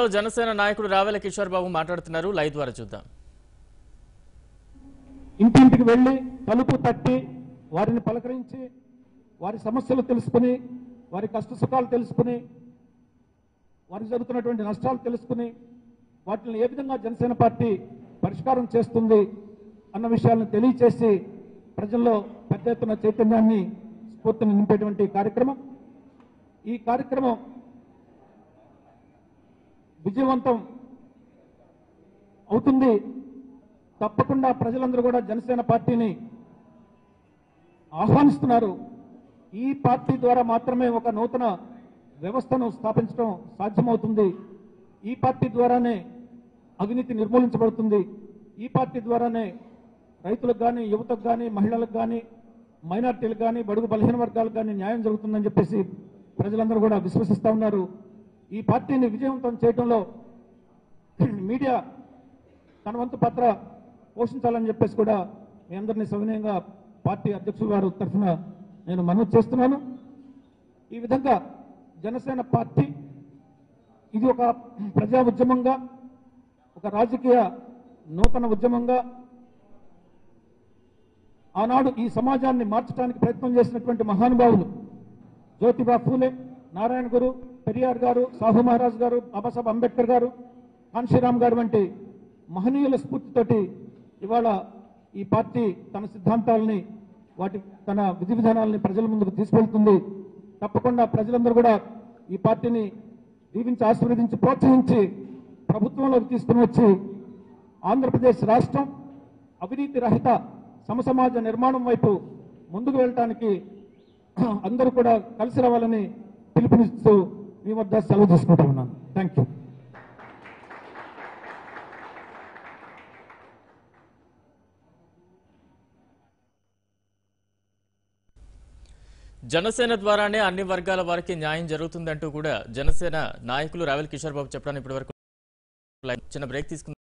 జనసేన నాయకుడు రావెల కిషోర్ బాబు మాట్లాడుతున్నారు లైవ్ ద్వారా చూద్దాం ఇంటింటికి వెళ్ళి తలుపు తట్టి వారిని పలకరించి వారి సమస్యలు తెలుసుకుని వారి కష్ట సుఖాలు తెలుసుకుని వారికి జరుగుతున్నటువంటి నష్టాలు తెలుసుకుని వాటిని ఏ విధంగా జనసేన పార్టీ పరిష్కారం చేస్తుంది అన్న విషయాలను తెలియచేసి ప్రజల్లో పెద్ద ఎత్తున చైతన్యాన్ని స్ఫూర్తిని నింపేటువంటి కార్యక్రమం ఈ కార్యక్రమం విజయవంతం అవుతుంది తప్పకుండా ప్రజలందరూ కూడా జనసేన పార్టీని ఆహ్వానిస్తున్నారు ఈ పార్టీ ద్వారా మాత్రమే ఒక నూతన వ్యవస్థను స్థాపించడం సాధ్యమవుతుంది ఈ పార్టీ ద్వారానే అవినీతి నిర్మూలించబడుతుంది ఈ పార్టీ ద్వారానే రైతులకు కానీ యువతకు కానీ మహిళలకు కానీ మైనార్టీలకు కానీ బడుగు బలహీన వర్గాలకు కానీ న్యాయం జరుగుతుందని చెప్పేసి ప్రజలందరూ కూడా విశ్వసిస్తా ఉన్నారు ఈ పార్టీని విజయవంతం చేయడంలో మీడియా తన వంతు పాత్ర పోషించాలని చెప్పేసి కూడా మీ అందరినీ సవినయంగా పార్టీ అధ్యక్షుల వారు తరఫున నేను మనవి చేస్తున్నాను ఈ విధంగా జనసేన పార్టీ ఇది ఒక ప్రజా ఉద్యమంగా ఒక రాజకీయ నూతన ఉద్యమంగా ఆనాడు ఈ సమాజాన్ని మార్చడానికి ప్రయత్నం చేసినటువంటి మహానుభావులు జ్యోతిబా ఫూలే నారాయణ గురు పెరియార్ గారు సాహు మహారాజ్ గారు బాబాసాహెబ్ అంబేద్కర్ గారు కాన్షీరామ్ గారు వంటి మహనీయుల స్ఫూర్తితోటి ఇవాళ ఈ పార్టీ తన సిద్ధాంతాలని వాటి తన విధి విధానాలని ప్రజల ముందుకు తీసుకెళ్తుంది తప్పకుండా ప్రజలందరూ కూడా ఈ పార్టీని దీవించి ఆశీర్వదించి ప్రోత్సహించి ప్రభుత్వంలోకి తీసుకుని వచ్చి ఆంధ్రప్రదేశ్ రాష్ట్రం అవినీతి రహిత సమసమాజ నిర్మాణం వైపు ముందుకు వెళ్ళటానికి అందరూ కూడా కలిసి రావాలని పిలుపునిస్తూ మీ వద్ద సెలవు తీసుకుంటూ ఉన్నాను థ్యాంక్ యూ జనసేన ద్వారానే అన్ని వర్గాల వారికి న్యాయం జరుగుతుందంటూ కూడా జనసేన నాయకులు రావెల కిషోర్ బాబు చెప్పడానికి ఇప్పటివరకు చిన్న బ్రేక్ తీసుకుందాం